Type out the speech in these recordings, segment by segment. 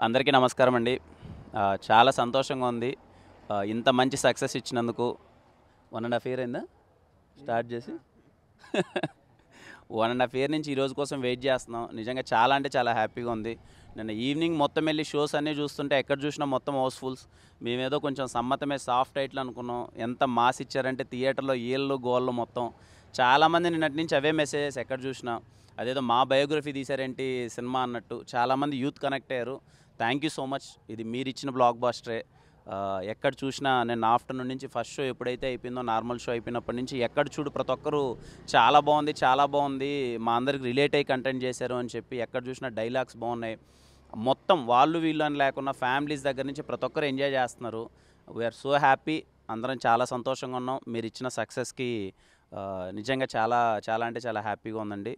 అందరికీ నమస్కారం అండి ఆ, చాలా సంతోషంగా ఉంది ఆ, ఇంత మంచి సక్సెస్ ఇచ్చినందుకు వన్ అండ్ హాఫ్ ఇయర్ అయిందా స్టార్ట్ చేసి వన్ అండ్ హాఫ్ ఇయర్ నుంచి ఈ రోజు కోసం వెయిట్ చేస్తున్నాం నిజంగా చాలా అంటే చాలా హ్యాపీగా ఉంది నిన్న ఈవినింగ్ మొత్తం వెళ్ళి షోస్ అన్నీ చూస్తుంటే ఎక్కడ చూసినా మొత్తం హౌస్ఫుల్స్ మేమేదో కొంచెం సమ్మతమే సాఫ్ట్ టైట్లు అనుకున్నాం ఎంత మాస్ ఇచ్చారంటే థియేటర్లో ఏళ్ళు గోళ్ళు మొత్తం చాలామంది నిన్నటి నుంచి అవే మెసేజెస్ ఎక్కడ చూసినా అదేదో మా బయోగ్రఫీ తీశారేంటి సినిమా అన్నట్టు చాలామంది యూత్ కనెక్ట్ అయ్యారు థ్యాంక్ యూ సో మచ్ ఇది మీరు ఇచ్చిన బ్లాక్ బాస్టరే ఆ, ఎక్కడ చూసినా నేను ఆఫ్టర్నూన్ నుంచి ఫస్ట్ షో ఎప్పుడైతే అయిపోయిందో నార్మల్ షో అయిపోయినప్పటి నుంచి ఎక్కడ చూడు ప్రతి ఒక్కరు చాలా బాగుంది చాలా బాగుంది మా అందరికి రిలేట్ అయ్యి కంటెంట్ చేశారు అని చెప్పి ఎక్కడ చూసినా డైలాగ్స్ బాగున్నాయి మొత్తం వాళ్ళు వీళ్ళు అని లేకుండా ఫ్యామిలీస్ దగ్గర నుంచి ప్రతి ఒక్కరు ఎంజాయ్ చేస్తున్నారు వీఆర్ సో హ్యాపీ అందరం చాలా సంతోషంగా ఉన్నాం మీరు ఇచ్చిన సక్సెస్కి నిజంగా చాలా చాలా అంటే చాలా హ్యాపీగా ఉందండి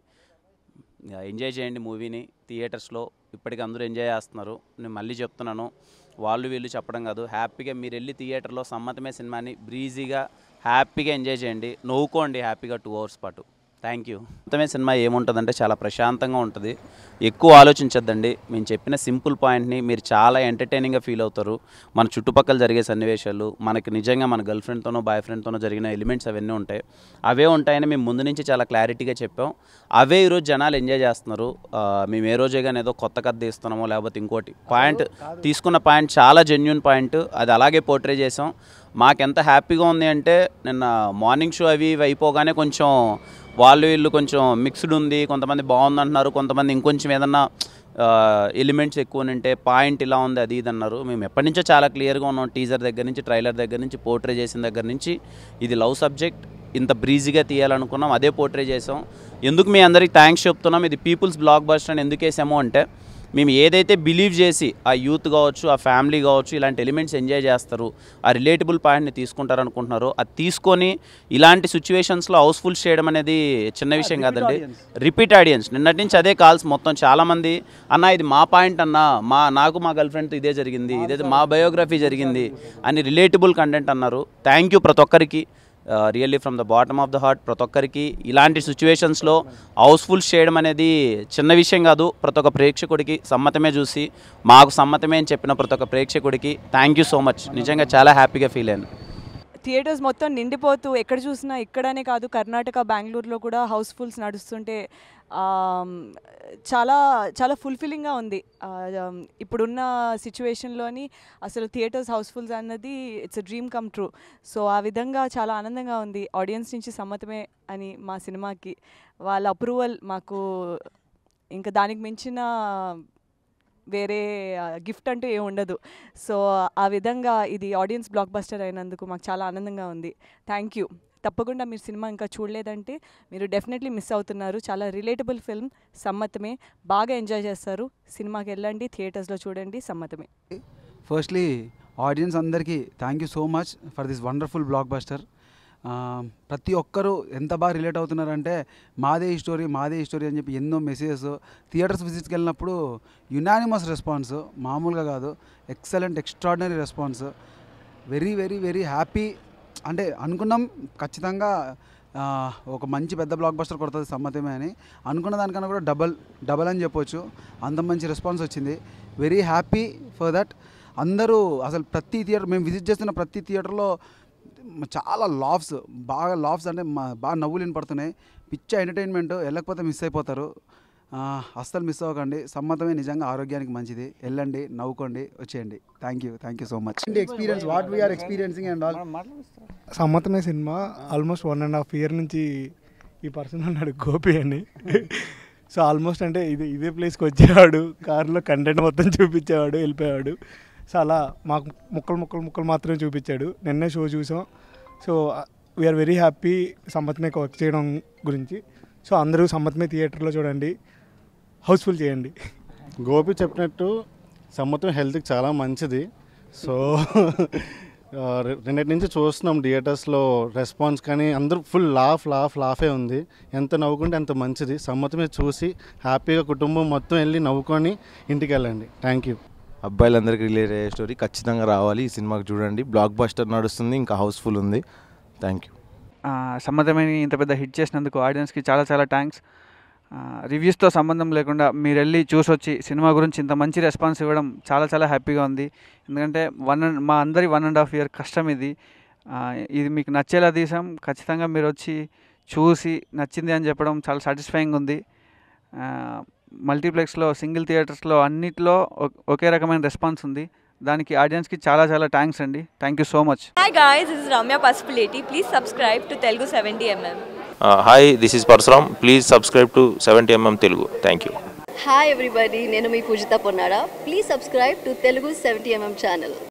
ఎంజాయ్ చేయండి మూవీని థియేటర్స్లో ఇప్పటికి అందరూ ఎంజాయ్ చేస్తున్నారు నేను మళ్ళీ చెప్తున్నాను వాళ్ళు వీళ్ళు చెప్పడం కాదు హ్యాపీగా మీరు వెళ్ళి థియేటర్లో సమ్మతమే సినిమాని బ్రీజీగా హ్యాపీగా ఎంజాయ్ చేయండి నవ్వుకోండి హ్యాపీగా టూ అవర్స్ పాటు థ్యాంక్ యూ మొత్తమే సినిమా ఏముంటుందంటే చాలా ప్రశాంతంగా ఉంటుంది ఎక్కువ ఆలోచించద్దండి మేము చెప్పిన సింపుల్ పాయింట్ని మీరు చాలా ఎంటర్టైనింగ్గా ఫీల్ అవుతారు మన చుట్టుపక్కల జరిగే సన్నివేశాలు మనకి నిజంగా మన గర్ల్ ఫ్రెండ్తోనో బాయ్ ఫ్రెండ్తోనో జరిగిన ఎలిమెంట్స్ అవన్నీ ఉంటాయి అవే ఉంటాయని మేము ముందు నుంచి చాలా క్లారిటీగా చెప్పాం అవే ఈరోజు జనాలు ఎంజాయ్ చేస్తున్నారు ఆ, మేము ఏ రోజే కానీ ఏదో కొత్త కథ తీస్తున్నామో లేకపోతే ఇంకోటి పాయింట్ తీసుకున్న పాయింట్ చాలా జెన్యున్ పాయింట్ అది అలాగే పోర్ట్రే చేసాం మాకెంత హ్యాపీగా ఉంది అంటే నిన్న మార్నింగ్ షో అవి ఇవి అయిపోగానే కొంచెం వాళ్ళు వీళ్ళు కొంచెం మిక్స్డ్ ఉంది కొంతమంది బాగుంది అంటున్నారు కొంతమంది ఇంకొంచెం ఏదన్నా ఎలిమెంట్స్ ఎక్కువ ఉంటే పాయింట్ ఇలా ఉంది అది ఇది అన్నారు మేము ఎప్పటి నుంచో చాలా క్లియర్గా ఉన్నాం టీజర్ దగ్గర నుంచి ట్రైలర్ దగ్గర నుంచి పోర్ట్రే చేసిన దగ్గర నుంచి ఇది లవ్ సబ్జెక్ట్ ఇంత బ్రీజీగా తీయాలనుకున్నాం అదే పోర్ట్రే చేసాం ఎందుకు మీ అందరికి థ్యాంక్స్ చెప్తున్నాం ఇది పీపుల్స్ బ్లాక్ బస్టర్ అని ఎందుకు వేసాము అంటే మేము ఏదైతే బిలీవ్ చేసి ఆ యూత్ కావచ్చు ఆ ఫ్యామిలీ కావచ్చు ఇలాంటి ఎలిమెంట్స్ ఎంజాయ్ చేస్తారు ఆ రిలేటబుల్ పాయింట్ని తీసుకుంటారు అనుకుంటున్నారు అది తీసుకొని ఇలాంటి సిచ్యువేషన్స్లో హౌస్ఫుల్ చేయడం అనేది చిన్న విషయం కాదండి రిపీట్ ఆడియన్స్ నిన్నటి నుంచి అదే కాల్స్ మొత్తం చాలామంది అన్న ఇది మా పాయింట్ అన్న మా నాకు మా గర్ల్ ఫ్రెండ్తో ఇదే జరిగింది ఇదే మా బయోగ్రఫీ జరిగింది అని రిలేటబుల్ కంటెంట్ అన్నారు థ్యాంక్ యూ ప్రతి ఒక్కరికి really from the bottom of the heart ప్రతి ఒక్కరికి ఇలాంటి సిచ్యువేషన్స్లో హౌస్ఫుల్ చేయడం అనేది చిన్న విషయం కాదు ప్రతి ఒక్క ప్రేక్షకుడికి సమ్మతమే చూసి మాకు సమ్మతమే అని చెప్పిన ప్రతి ఒక్క ప్రేక్షకుడికి థ్యాంక్ యూ సో మచ్ నిజంగా చాలా హ్యాపీగా ఫీల్ అయ్యాను థియేటర్స్ మొత్తం నిండిపోతూ ఎక్కడ చూసినా ఇక్కడనే కాదు కర్ణాటక బెంగళూరులో కూడా హౌస్ఫుల్స్ నడుస్తుంటే ఆమ్, చాలా చాలా ఫుల్ఫిల్లింగ్గా ఉంది ఆ, ఆమ్, ఇప్పుడున్న సిచ్యువేషన్లోని అసలు థియేటర్స్ హౌస్ఫుల్స్ అన్నది it's dream come true so ఆ విధంగా చాలా ఆనందంగా ఉంది ఆడియన్స్ నుంచి సమ్మతమే అని మా సినిమాకి వాళ్ళ అప్రూవల్ మాకు ఇంకా దానికి మించిన వేరే గిఫ్ట్ అంటూ ఏమి ఉండదు సో ఆ విధంగా ఇది ఆడియన్స్ బ్లాక్ బస్టర్ అయినందుకు మాకు చాలా ఆనందంగా ఉంది థ్యాంక్ యూ తప్పకుండా మీరు సినిమా ఇంకా చూడలేదంటే మీరు డెఫినెట్లీ మిస్ అవుతున్నారు చాలా రిలేటబుల్ ఫిల్మ్ సమ్మతమే బాగా ఎంజాయ్ చేస్తారు సినిమాకి వెళ్ళండి థియేటర్స్లో చూడండి సమ్మతమే ఫస్ట్లీ ఆడియన్స్ అందరికీ thank you so much for this wonderful blockbuster ప్రతి ఒక్కరూ ఎంత బాగా రిలేట్ అవుతున్నారంటే మాదే ఈ స్టోరీ మాదే ఈ స్టోరీ అని చెప్పి ఎన్నో మెసేజెస్ థియేటర్స్ విజిట్స్కి వెళ్ళినప్పుడు యునానిమస్ రెస్పాన్స్ మామూలుగా కాదు excellent extraordinary response very very very happy అంటే అనుకున్నాం ఖచ్చితంగా ఆ, ఒక మంచి పెద్ద బ్లాక్ బస్టర్ కొడుతుంది సమ్మతమే అని అనుకున్న దానికన్నా కూడా డబల్ డబల్ అని చెప్పొచ్చు అంత మంచి రెస్పాన్స్ వచ్చింది వెరీ హ్యాపీ ఫర్ దట్ అందరూ అసలు ప్రతి థియేటర్ మేము విజిట్ చేస్తున్న ప్రతి థియేటర్లో చాలా లాఫ్స్ బాగా లాఫ్స్ అంటే మా- బాగా నవ్వులు వినపడుతున్నాయి పిచ్చ ఎంటర్టైన్మెంట్ వెళ్ళకపోతే మిస్ అయిపోతారు ఆ, అస్సలు మిస్ అవ్వకండి సమ్మతమే నిజంగా ఆరోగ్యానికి మంచిది వెళ్ళండి నవ్వుకోండి వచ్చేయండి thank you thank you so much experience what we are experiencing and all Sammathame సినిమా almost one and half year నుంచి ఈ పర్సన్ ఉన్నాడు గోపి అని సో ఆల్మోస్ట్ అంటే ఇది ఇదే ప్లేస్కి వచ్చేవాడు కార్లో కంటెంట్ మొత్తం చూపించేవాడు వెళ్ళిపోయేవాడు సో అలా మాకు ముక్కలు ముక్కలు ముక్కలు మాత్రమే చూపించాడు నిన్నే షో చూసాం so we are very happy Sammathame work చేయడం గురించి సో అందరూ సమ్మతమే థియేటర్లో చూడండి హౌస్ఫుల్ చేయండి గోపి చెప్పినట్టు సమ్మతం హెల్త్కి చాలా మంచిది సో ఆ, రె- రెండింటి నుంచి చూస్తున్నాం థియేటర్స్లో రెస్పాన్స్ కానీ అందరూ ఫుల్ లాఫ్ లాఫ్ లాఫే ఉంది ఎంత నవ్వుకుంటే అంత మంచిది సమ్మతమే చూసి హ్యాపీగా కుటుంబం మొత్తం వెళ్ళి నవ్వుకొని ఇంటికి వెళ్ళండి థ్యాంక్ యూ అబ్బాయిలందరికీ రిలేట్ అయ్యే స్టోరీ ఖచ్చితంగా రావాలి ఈ సినిమాకి చూడండి బ్లాక్ బస్టర్ నడుస్తుంది ఇంకా హౌస్ఫుల్ ఉంది థ్యాంక్ యూ ఆ, సమ్మతమైన ఇంత పెద్ద హిట్ చేసినందుకు ఆడియన్స్కి చాలా చాలా థ్యాంక్స్ రివ్యూస్తో సంబంధం లేకుండా మీరు వెళ్ళి చూసొచ్చి సినిమా గురించి ఇంత మంచి రెస్పాన్స్ ఇవ్వడం చాలా చాలా హ్యాపీగా ఉంది ఎందుకంటే వన్ అండ్ మా అందరి వన్ అండ్ హాఫ్ ఇయర్ కష్టం ఇది ఆ, ఇది మీకు నచ్చేలా తీసాం ఖచ్చితంగా మీరు వచ్చి చూసి నచ్చింది అని చెప్పడం చాలా సాటిస్ఫైయింగ్ ఉంది ఆ, మల్టీప్లెక్స్లో సింగిల్ థియేటర్స్లో అన్నిట్లో ఒ- ఒకే రకమైన రెస్పాన్స్ ఉంది దానికి ఆడియన్స్కి చాలా చాలా థ్యాంక్స్ అండి thank you so much Hi guys, this is Ramya Pasupuleti. Please subscribe to Telugu 70mm. Hi this is Parashuram please subscribe to seventy MM Telugu thank you hi everybody నేను మీ Poojitha Ponnada please subscribe to Telugu seventy MM channel